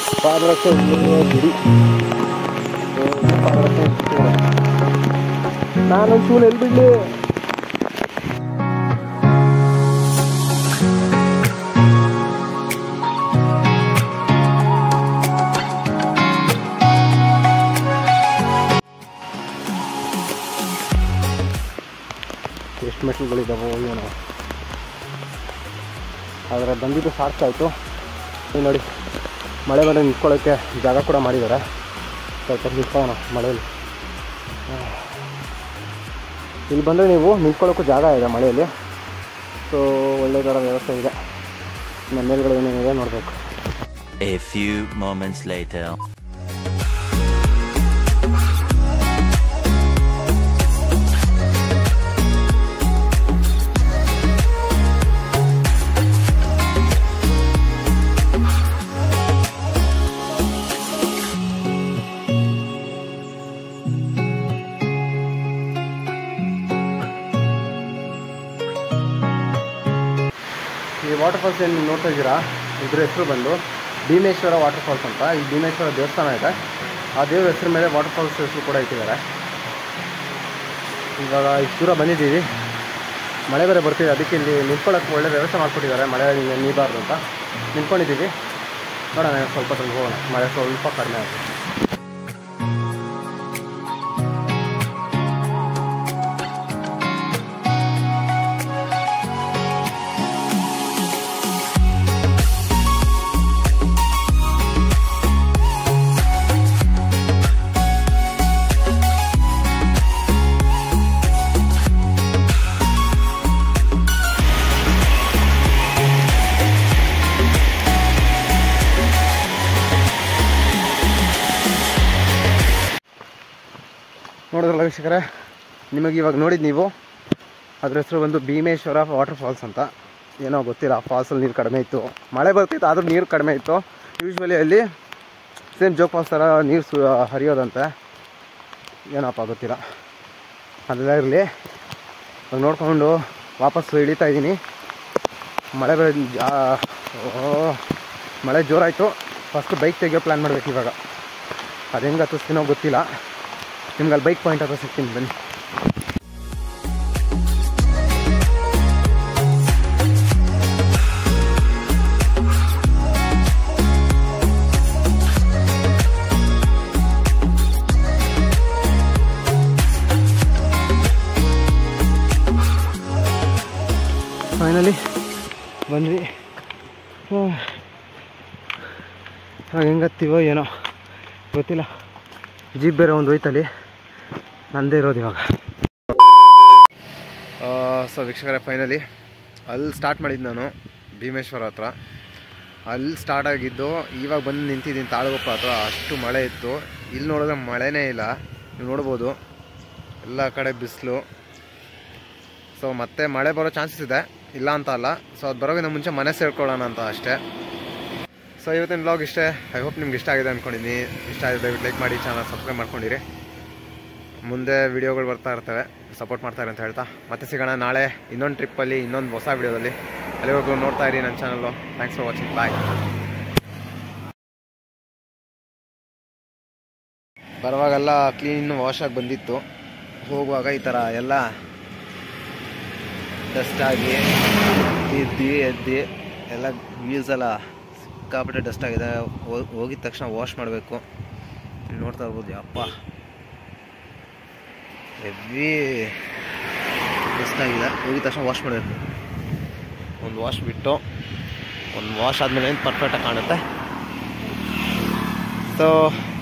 ಪಾದರಕ್ಷೆ ಬಿಡಿ ಪಾದರಕ್ಷೆ ನಾನೊಂದು ಚೂಲು ಎಲ್ಲಿ ಬಿಡಲಿ ಎಷ್ಟು ಮೆಟ್ಲುಗಳಿದ್ದಾವೋ ಏನೋ ಆದರೆ ಬಂದಿದ್ದು ಸಾಕಾಯಿತು ಇಲ್ಲಿ ನೋಡಿ ಮಳೆ ಬಂದರೆ ನಿಂತ್ಕೊಳ್ಳೋಕ್ಕೆ ಜಾಗ ಕೂಡ ಮಾಡಿದ್ದಾರೆ ಸ್ವಲ್ಪ ನಿಂತ್ಕೊಳ್ಳೋಣ ಮಳೆಯಲ್ಲಿ ಇಲ್ಲಿ ಬಂದರೆ ನೀವು ನಿಂತ್ಕೊಳ್ಳೋಕ್ಕೂ ಜಾಗ ಇದೆ ಮಳೆಯಲ್ಲಿ ಸೊ ಒಳ್ಳೆ ಥರ ವ್ಯವಸ್ಥೆ ಇದೆ ನಮ್ಮ ಮೇಲ್ಗಡೆ ಏನೇನಿದೆ ನೋಡಬೇಕು A few moments later. ಈ ವಾಟರ್ ಫಾಲ್ಸ್ ಏನು ನೀವು ನೋಡ್ತಾ ಇದ್ದೀರಾ ಇದ್ರ ಹೆಸರು ಬಂದು ಭೀಮೇಶ್ವರ ವಾಟರ್ ಫಾಲ್ಸ್ ಅಂತ ಈ ಭೀಮೇಶ್ವರ ದೇವಸ್ಥಾನ ಇದೆ ಆ ದೇವ್ರ ಹೆಸರು ಮೇಲೆ ವಾಟರ್ ಫಾಲ್ಸ್ ಹೆಸರು ಕೂಡ ಇಟ್ಟಿದ್ದಾರೆ ಇವಾಗ ಇಷ್ಟು ದೂರ ಬಂದಿದ್ದೀವಿ ಮಳೆ ಬೇರೆ ಬರ್ತಿದೆ ಅದಕ್ಕೆ ಇಲ್ಲಿ ನಿಂತ್ಕೊಳ್ಳೋಕೆ ಒಳ್ಳೆ ವ್ಯವಸ್ಥೆ ಮಾಡಿಕೊಟ್ಟಿದ್ದಾರೆ ಮಳೆ ನೀಬಾರ್ದು ಅಂತ ನಿಂತ್ಕೊಂಡಿದ್ದೀವಿ ನೋಡೋಣ ಸ್ವಲ್ಪ ಹೊತ್ತಲ್ಲಿ ಹೋಗೋಣ ಮಳೆ ಸ್ವಲ್ಪ ಕಡಿಮೆ ಆಗುತ್ತೆ ನೋಡಿದ್ರಲ್ಲ ವೀಕ್ಷಕರೇ ನಿಮಗೆ ಇವಾಗ ನೋಡಿದ್ದು ನೀವು ಅದ್ರ ಹೆಸರು ಬಂದು ಭೀಮೇಶ್ವರ ವಾಟರ್ ಫಾಲ್ಸ್ ಅಂತ ಏನೋ ಗೊತ್ತಿಲ್ಲ ಫಾಲ್ಸಲ್ಲಿ ನೀರು ಕಡಿಮೆ ಇತ್ತು ಮಳೆ ಬರ್ತಿತ್ತು ಆದರೂ ನೀರು ಕಡಿಮೆ ಇತ್ತು ಯೂಶ್ವಲಿ ಅಲ್ಲಿ ಸೇಮ್ ಜೋಗ್ ಫಾಲ್ಸ್ ಥರ ನೀರು ಸು ಹರಿಯೋದಂತೆ ಏನಪ್ಪ ಗೊತ್ತಿಲ್ಲ ಅದೆಲ್ಲ ಇರಲಿ ಇವಾಗ ನೋಡಿಕೊಂಡು ವಾಪಸ್ಸು ಇಳಿತಾ ಇದ್ದೀನಿ ಮಳೆ ಬರ ಜಾ ಓ ಮಳೆ ಜೋರಾಯಿತು ಫಸ್ಟ್ ಬೈಕ್ ತೆಗಿಯೋ ಪ್ಲ್ಯಾನ್ ಮಾಡ್ಬೇಕು ಇವಾಗ ಅದು ಹೆಂಗೆ ಹತ್ತಿಸ್ತೀನೋ ಗೊತ್ತಿಲ್ಲ ನಿಮ್ಗೆ ಅಲ್ಲಿ ಬೈಕ್ ಪಾಯಿಂಟ್ ಹತ್ರ ಸಿಗ್ತೀನಿ ಬನ್ನಿ ಫೈನಲಿ ಬಂದ್ವಿ ಹಾಗೆ ಹೆಂಗೆ ಹತ್ತೀವೋ ಏನೋ ಗೊತ್ತಿಲ್ಲ ಜೀಪ್ ಬೇರೆ ಒಂದು ಹೋಯ್ತಲ್ಲಿ ನಂದೇ ಇರೋದು ಇವಾಗ ಸೊ ವೀಕ್ಷಕರೇ ಫೈನಲಿ ಅಲ್ಲಿ ಸ್ಟಾರ್ಟ್ ಮಾಡಿದ್ದು ನಾನು ಭೀಮೇಶ್ವರ ಹತ್ರ ಅಲ್ಲಿ ಸ್ಟಾರ್ಟ್ ಆಗಿದ್ದು ಇವಾಗ ಬಂದು ನಿಂತಿದ್ದೀನಿ ತಾಳಗೊಪ್ಪ ಹತ್ರ ಅಷ್ಟು ಮಳೆ ಇತ್ತು ಇಲ್ಲಿ ನೋಡಿದ್ರೆ ಮಳೆನೇ ಇಲ್ಲ ನೀವು ನೋಡ್ಬೋದು ಎಲ್ಲ ಕಡೆ ಬಿಸಿಲು ಸೊ ಮತ್ತೆ ಮಳೆ ಬರೋ ಚಾನ್ಸಸ್ ಇದೆ ಇಲ್ಲ ಅಂತ ಅಲ್ಲ ಸೊ ಅದು ಬರೋಗಿಂತ ಮುಂಚೆ ಮನೆ ಸೇರ್ಕೊಳ್ಳೋಣ ಅಂತ ಅಷ್ಟೇ ಸೊ ಇವತ್ತಿನ ಬ್ಲಾಗ್ ಇಷ್ಟೇ ಐ ಹೋಪ್ ನಿಮ್ಗೆ ಇಷ್ಟ ಆಗಿದೆ ಅಂದ್ಕೊಂಡಿನಿ ಇಷ್ಟ ಆಗಿದೆ ದಯವಿಟ್ಟು ಲೈಕ್ ಮಾಡಿ ಚಾನಲ್ ಸಬ್ಸ್ಕ್ರೈಬ್ ಮಾಡ್ಕೊಂಡಿರಿ ಮುಂದೆ ವಿಡಿಯೋಗಳು ಬರ್ತಾ ಇರ್ತವೆ ಸಪೋರ್ಟ್ ಮಾಡ್ತಾರೆ ಅಂತ ಹೇಳ್ತಾ ಮತ್ತೆ ಸಿಗೋಣ ನಾಳೆ ಇನ್ನೊಂದು ಟ್ರಿಪ್ಪಲ್ಲಿ ಇನ್ನೊಂದು ಹೊಸ ವಿಡಿಯೋದಲ್ಲಿ ಅಲ್ಲಿವರೆಗೂ ನೋಡ್ತಾ ಇರಿ ನನ್ನ channel thanks for watching bye ಬರುವಾಗೆಲ್ಲ ಕ್ಲೀನ್ ವಾಶ್ ಆಗಿ ಬಂದಿತ್ತು ಹೋಗುವಾಗ ಈ ಥರ ಎಲ್ಲ ಡಸ್ಟ್ ಆಗಿ ಎದ್ದಿ ಎದ್ದಿ ಎಲ್ಲ ವೀಲ್ಸ್ ಎಲ್ಲ ಸಿಕ್ಕಾಪಟ್ಟೆ ಡಸ್ಟ್ ಆಗಿದೆ ಹೋ- ಹೋಗಿದ ತಕ್ಷಣ ವಾಶ್ ಮಾಡಬೇಕು ನೋಡ್ತಾ ಇರ್ಬೋದು ಯಪ್ಪ ಹೆವಿ ಡಸ್ಟ್ ಆಗಿದೆ ಹೋಗಿದ ತಕ್ಷಣ ವಾಶ್ ಮಾಡಬೇಕು ಒಂದು ವಾಶ್ ಬಿಟ್ಟು ಒಂದು ವಾಶ್ ಆದಮೇಲೆ ಏನು ಪರ್ಫೆಕ್ಟಾಗಿ ಕಾಣುತ್ತೆ ಸೊ